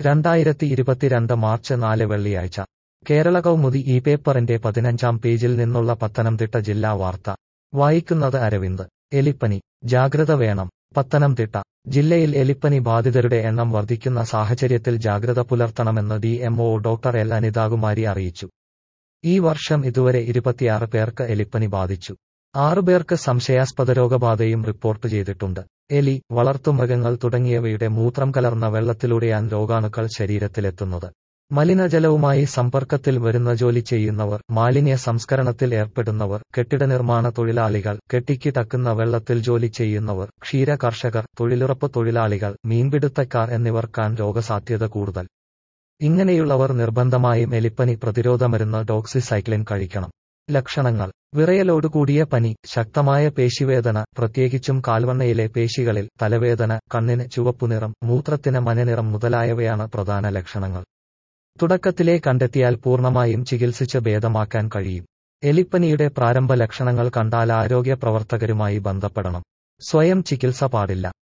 രണ്ടായിരത്തി ഇരുപത്തിരണ്ട് മാർച്ച് നാല് വെള്ളിയാഴ്ച കേരള കൗമുദി ഈ പേപ്പറിന്റെ പതിനഞ്ചാം പേജിൽ നിന്നുള്ള പത്തനംതിട്ട ജില്ലാ വാർത്ത വായിക്കുന്നത് അരവിന്ദ് എലിപ്പനി ജാഗ്രത വേണം പത്തനംതിട്ട ജില്ലയിൽ എലിപ്പനി ബാധിതരുടെ എണ്ണം വർദ്ധിക്കുന്ന സാഹചര്യത്തിൽ ജാഗ്രത പുലർത്തണമെന്ന് D M O doctor L Anithakumari അറിയിച്ചു ഈ വർഷം ഇതുവരെ ഇരുപത്തിയാറ് പേർക്ക് എലിപ്പനി ബാധിച്ചു ആറുപേർക്ക് സംശയാസ്പദ രോഗബാധയും റിപ്പോർട്ട് ചെയ്തിട്ടുണ്ട് എലി വളർത്തുമൃഗങ്ങൾ തുടങ്ങിയവയുടെ മൂത്രം കലർന്ന വെള്ളത്തിലൂടെയാണ് രോഗാണുക്കൾ ശരീരത്തിലെത്തുന്നത് മലിനജലവുമായി സമ്പർക്കത്തിൽ വരുന്ന ജോലി ചെയ്യുന്നവർ മാലിന്യ സംസ്കരണത്തിൽ ഏർപ്പെടുന്നവർ കെട്ടിട നിർമ്മാണ തൊഴിലാളികൾ കെട്ടിക്കിടക്കുന്ന വെള്ളത്തിൽ ജോലി ചെയ്യുന്നവർ ക്ഷീര കർഷകർ തൊഴിലുറപ്പ് തൊഴിലാളികൾ മീൻപിടുത്തക്കാർ എന്നിവർക്കാണ് രോഗസാധ്യത കൂടുതൽ ഇങ്ങനെയുള്ളവർ നിർബന്ധമായും എലിപ്പനി പ്രതിരോധ മരുന്ന് ഡോക്സിസൈക്ലിൻ കഴിക്കണം ലക്ഷണങ്ങൾ വിറയലോടുകൂടിയ പനി ശക്തമായ പേശിവേദന പ്രത്യേകിച്ചും കാൽവണ്ണയിലെ പേശികളിൽ തലവേദന കണ്ണിന് ചുവപ്പുനിറം മൂത്രത്തിന് മഞ്ഞനിറം മുതലായവയാണ് പ്രധാന ലക്ഷണങ്ങൾ തുടക്കത്തിലെ കണ്ടെത്തിയാൽ പൂർണ്ണമായും ചികിത്സിച്ച് ഭേദമാക്കാൻ കഴിയും എലിപ്പനിയുടെ പ്രാരംഭ ലക്ഷണങ്ങൾ കണ്ടാൽ ആരോഗ്യ പ്രവർത്തകരുമായി ബന്ധപ്പെടണം സ്വയം ചികിത്സ പാടില്ല